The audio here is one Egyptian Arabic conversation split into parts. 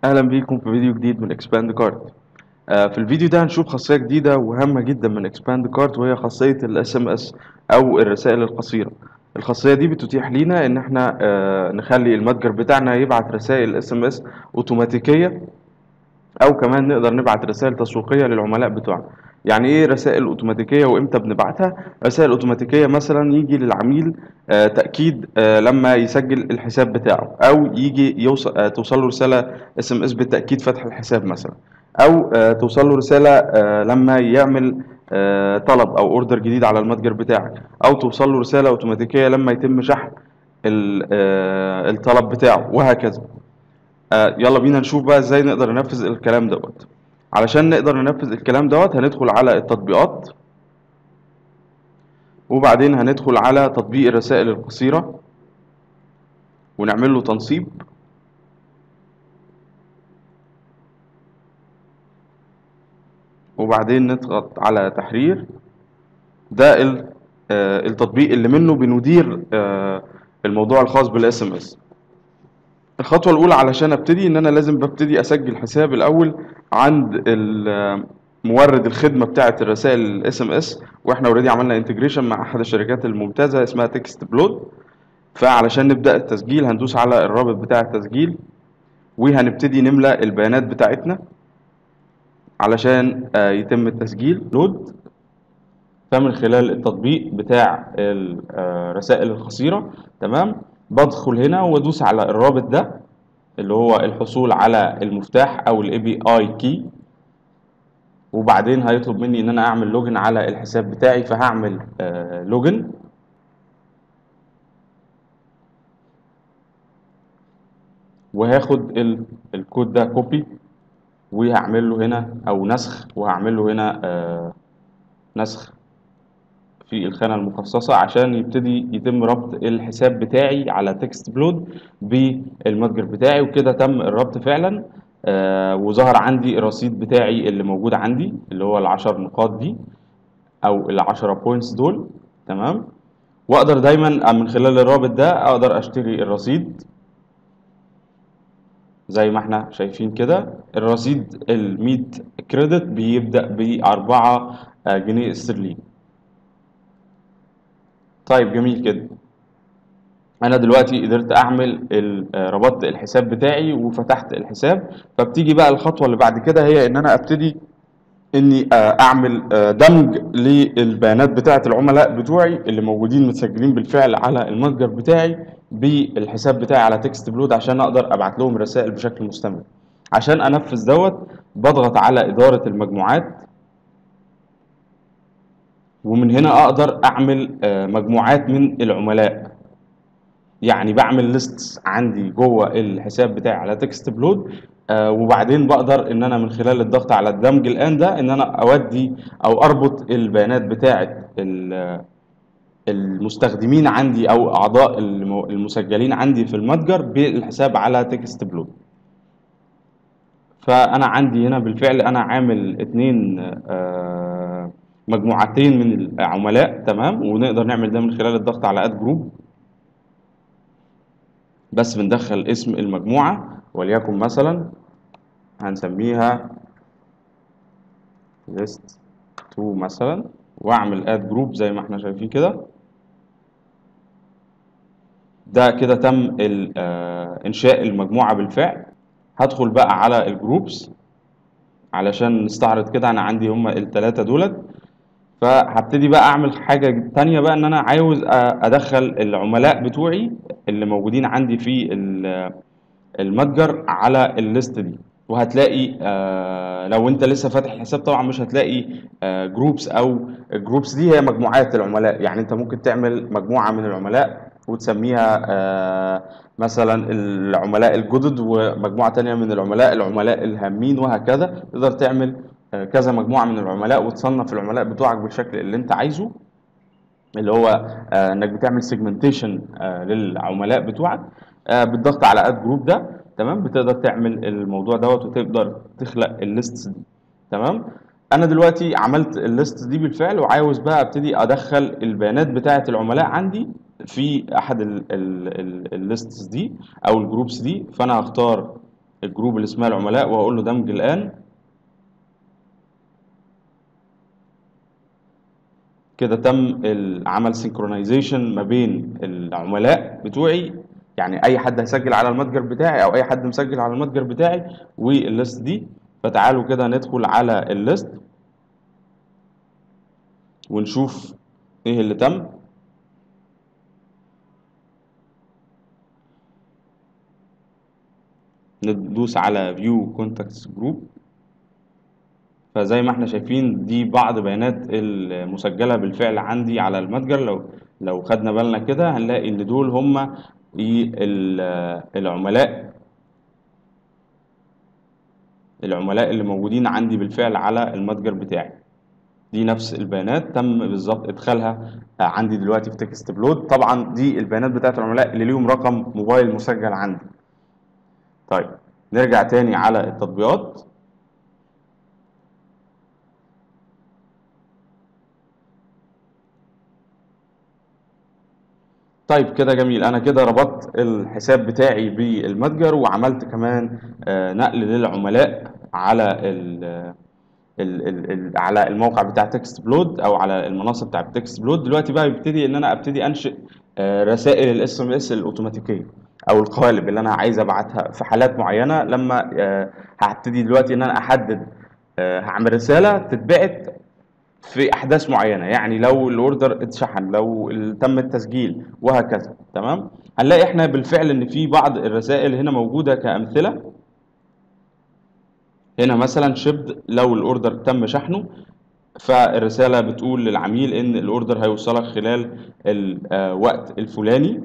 اهلا بيكم في فيديو جديد من اكسباند كارد في الفيديو ده هنشوف خاصيه جديده وهامه جدا من اكسباند كارد وهي خاصيه الاس ام اس او الرسائل القصيره الخاصيه دي بتتيح لينا ان احنا آه، نخلي المتجر بتاعنا يبعت رسائل اس ام اس اوتوماتيكيه او كمان نقدر نبعت رسائل تسويقيه للعملاء بتوعنا يعني ايه رسائل اوتوماتيكيه وامتى بنبعتها رسائل اوتوماتيكيه مثلا يجي للعميل آه، تاكيد آه، لما يسجل الحساب بتاعه او يجي يوصل آه، توصل له رساله اس ام اس بالتاكيد فتح الحساب مثلا او آه، توصل له رساله آه، لما يعمل آه، طلب او اوردر جديد على المتجر بتاعك او توصل له رساله اوتوماتيكيه لما يتم شحن ال- آه، الطلب بتاعه وهكذا آه، يلا بينا نشوف بقى ازاي نقدر ننفذ الكلام دوت علشان نقدر ننفذ الكلام دوت هندخل على التطبيقات وبعدين هندخل على تطبيق الرسائل القصيرة ونعمل له تنصيب وبعدين نضغط على تحرير ده ال- آه، التطبيق اللي منه بندير آه، الموضوع الخاص بالاس ام اس الخطوة الأولى علشان أبتدي إن أنا لازم ببتدي أسجل حساب الأول عند ال- مورد الخدمة بتاعة الرسائل الاس ام اس واحنا اوريدي عملنا انتجريشن مع أحد الشركات الممتازة اسمها تكست بلود فعلشان نبدأ التسجيل هندوس على الرابط بتاع التسجيل وهنبتدي نملأ البيانات بتاعتنا علشان آه، يتم التسجيل لود فمن خلال التطبيق بتاع الرسائل القصيرة تمام بدخل هنا وادوس على الرابط ده اللي هو الحصول على المفتاح او الاي بي اي كي وبعدين هيطلب مني ان انا اعمل لوجن على الحساب بتاعي فهعمل آه، لوجن وهاخد ال- الكود ده كوبي وهعمل له هنا او نسخ وهعمل له هنا آه، نسخ في الخانة المخصصة عشان يبتدي يتم ربط الحساب بتاعي على تكست بلود بالمتجر بتاعي وكده تم الربط فعلا آه وظهر عندي الرصيد بتاعي اللي موجود عندي اللي هو العشر نقاط دي او العشرة بوينتس دول تمام واقدر دايما من خلال الرابط ده اقدر اشتري الرصيد زي ما احنا شايفين كده الرصيد ال 100 كريدت بيبدأ ب 4 جنيه استرليني طيب جميل كده انا دلوقتي قدرت اعمل ال- آه، ربطت الحساب بتاعي وفتحت الحساب فبتيجي بقى الخطوه اللي بعد كده هي ان انا ابتدي اني آه، اعمل آه، دمج للبيانات بتاعه العملاء بتوعي اللي موجودين متسجلين بالفعل على المتجر بتاعي بالحساب بتاعي على تكست بلود عشان اقدر ابعت لهم رسائل بشكل مستمر عشان انفذ دوت بضغط على اداره المجموعات ومن هنا اقدر اعمل آه، مجموعات من العملاء يعني بعمل ليست عندي جوه الحساب بتاعي على تكست بلود آه وبعدين بقدر ان انا من خلال الضغط على الدمج الان ده ان انا اودي او اربط البيانات بتاعه ال- المستخدمين عندي او اعضاء الم- المسجلين عندي في المتجر بالحساب على تكست بلود فانا عندي هنا بالفعل انا عامل اتنين آه، مجموعتين من العملاء تمام ونقدر نعمل ده من خلال الضغط على اد جروب بس بندخل اسم المجموعة وليكن مثلا هنسميها list 2 مثلا واعمل اد جروب زي ما احنا شايفين كده ده كده تم ال- آه، انشاء المجموعة بالفعل هدخل بقى على الجروبس علشان نستعرض كده انا عندي هما التلاتة دولت فهبتدي بقى اعمل حاجة تانية بقى ان انا عاوز أ- ادخل العملاء بتوعي اللي موجودين عندي في ال- المتجر على الليست دي وهتلاقي آه لو انت لسه فاتح الحساب طبعا مش هتلاقي آه جروبس او الجروبس دي هي مجموعات العملاء يعني انت ممكن تعمل مجموعة من العملاء وتسميها آه مثلا العملاء الجدد ومجموعة تانية من العملاء العملاء الهامين وهكذا تقدر تعمل آه كذا مجموعة من العملاء وتصنف العملاء بتوعك بالشكل اللي انت عايزه اللي هو آه انك بتعمل سيجمنتيشن آه للعملاء بتوعك آه بالضغط على اد جروب ده تمام بتقدر تعمل الموضوع دوت وتقدر تخلق الليست دي تمام انا دلوقتي عملت الليست دي بالفعل وعاوز بقى ابتدي ادخل البيانات بتاعه العملاء عندي في احد الليستس دي او الجروبس دي فانا هختار الجروب اللي اسمها العملاء وهقول له دمج الان كده تم عمل سينكرونايزيشن ما بين العملاء بتوعي يعني اي حد هيسجل على المتجر بتاعي او اي حد مسجل على المتجر بتاعي والليست دي فتعالوا كده ندخل على الليست ونشوف ايه اللي تم ندوس على فيو كونتاكتس جروب فزي ما احنا شايفين دي بعض بيانات المسجلة بالفعل عندي على المتجر لو لو خدنا بالنا كده هنلاقي ان دول هم العملاء العملاء اللي موجودين عندي بالفعل على المتجر بتاعي دي نفس البيانات تم بالظبط ادخالها عندي دلوقتي في تكست بلود طبعا دي البيانات بتاعت العملاء اللي ليهم رقم موبايل مسجل عندي طيب نرجع تاني على التطبيقات طيب كده جميل انا كده ربطت الحساب بتاعي بالمتجر وعملت كمان نقل للعملاء على ال ال ال على الموقع بتاع تكست بلود او على المنصه بتاع تكست بلود دلوقتي بقى يبتدي ان انا ابتدي انشئ رسائل الاس ام اس الاوتوماتيكيه او القوالب اللي انا عايز ابعتها في حالات معينه لما هبتدي دلوقتي ان انا احدد هعمل رساله تتبعت في احداث معينه يعني لو الاوردر اتشحن لو تم التسجيل وهكذا تمام هنلاقي احنا بالفعل ان في بعض الرسائل هنا موجوده كامثله هنا مثلا شبد لو الاوردر تم شحنه فالرساله بتقول للعميل ان الاوردر هيوصلك خلال الوقت الفلاني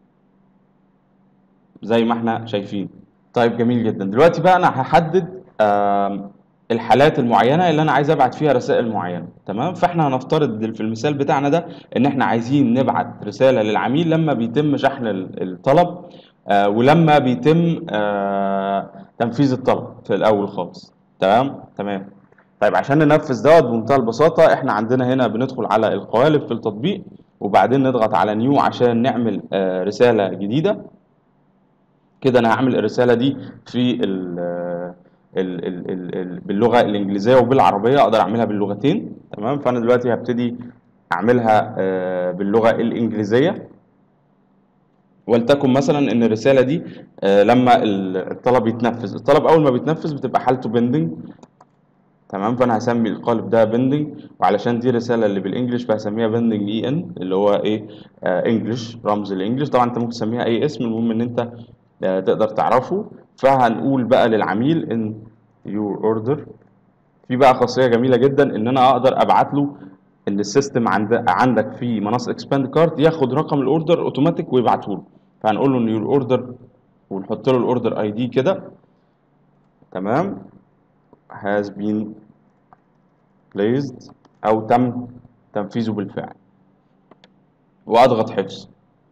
زي ما احنا شايفين طيب جميل جدا دلوقتي بقى انا هحدد الحالات المعينه اللي انا عايز ابعت فيها رسائل معينه تمام فاحنا هنفترض في المثال بتاعنا ده ان احنا عايزين نبعت رساله للعميل لما بيتم شحن الطلب آه ولما بيتم آه تنفيذ الطلب في الاول خالص تمام تمام طيب عشان ننفذ دوت بمنتهى البساطه احنا عندنا هنا بندخل على القوالب في التطبيق وبعدين نضغط على نيو عشان نعمل آه رساله جديده كده انا هعمل الرساله دي في ال ال ال ال ال باللغه الانجليزيه وبالعربيه اقدر اعملها باللغتين تمام فانا دلوقتي هبتدي اعملها باللغه الانجليزيه ولتكن مثلا ان الرساله دي لما الطلب يتنفذ الطلب اول ما بيتنفذ بتبقى حالته بندنج تمام فانا هسمي القالب ده بندنج وعلشان دي الرساله اللي بالانجلش فهسميها بندنج اي ان اللي هو ايه انجلش رمز الانجلش طبعا انت ممكن تسميها اي اسم المهم ان انت تقدر تعرفه فهنقول بقى للعميل ان يور اوردر في بقى خاصيه جميله جدا ان انا اقدر ابعت له ان السيستم عند عندك في منصه اكسباند كارت ياخد رقم الاوردر اوتوماتيك ويبعته له فهنقول له ان يور اوردر ونحط له الاوردر اي دي كده تمام has been placed او تم تنفيذه بالفعل واضغط حفظ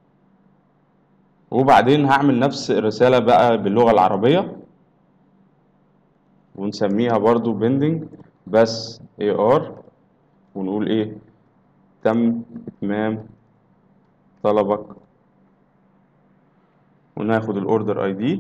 وبعدين هعمل نفس الرسالة بقى باللغة العربية ونسميها برضو بندنج بس AR ونقول ايه تم اتمام طلبك وناخد الاوردر اي دي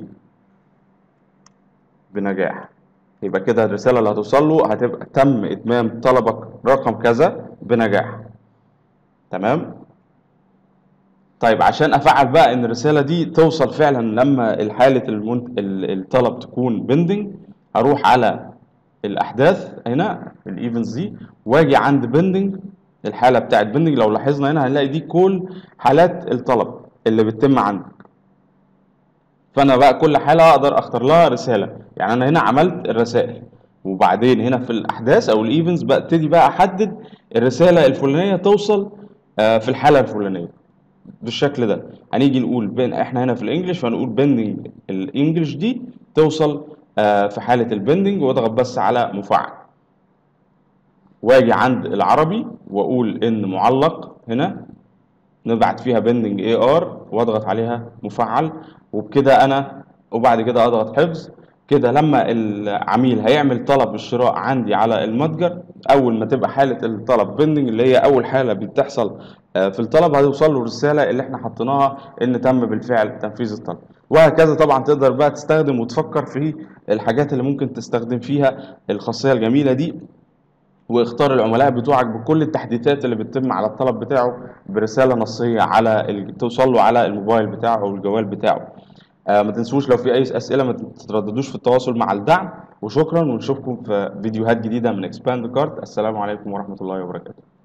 بنجاح يبقى كده الرسالة اللي هتوصل له هتبقى تم اتمام طلبك رقم كذا بنجاح تمام طيب عشان افعل بقى ان الرساله دي توصل فعلا لما الحاله المنت... الطلب تكون بندنج هروح على الاحداث هنا الايفنتس دي واجي عند بندنج الحاله بتاعت بندنج لو لاحظنا هنا هنلاقي دي كل حالات الطلب اللي بتتم عندك فانا بقى كل حاله اقدر اختار لها رساله يعني انا هنا عملت الرسائل وبعدين هنا في الاحداث او الايفنتس ببتدي بقى احدد الرساله الفلانيه توصل في الحاله الفلانيه بالشكل ده هنيجي نقول بين احنا هنا في الانجليش فنقول بندنج الانجليش دي توصل آه في حاله البندنج واضغط بس على مفعل واجي عند العربي واقول ان معلق هنا نبعت فيها بندنج اي ار واضغط عليها مفعل وبكده انا وبعد كده اضغط حفظ كده لما العميل هيعمل طلب الشراء عندي على المتجر اول ما تبقى حاله الطلب بندنج اللي هي اول حاله بتحصل في الطلب هتوصل له الرساله اللي احنا حطيناها ان تم بالفعل تنفيذ الطلب وهكذا طبعا تقدر بقى تستخدم وتفكر في الحاجات اللي ممكن تستخدم فيها الخاصية الجميلة دي واختار العملاء بتوعك بكل التحديثات اللي بتتم على الطلب بتاعه برسالة نصية على ال... توصل له على الموبايل بتاعه او الجوال بتاعه آه ما تنسوش لو في اي اسئلة ما تترددوش في التواصل مع الدعم وشكرا ونشوفكم في فيديوهات جديدة من اكسباند كارت السلام عليكم ورحمة الله وبركاته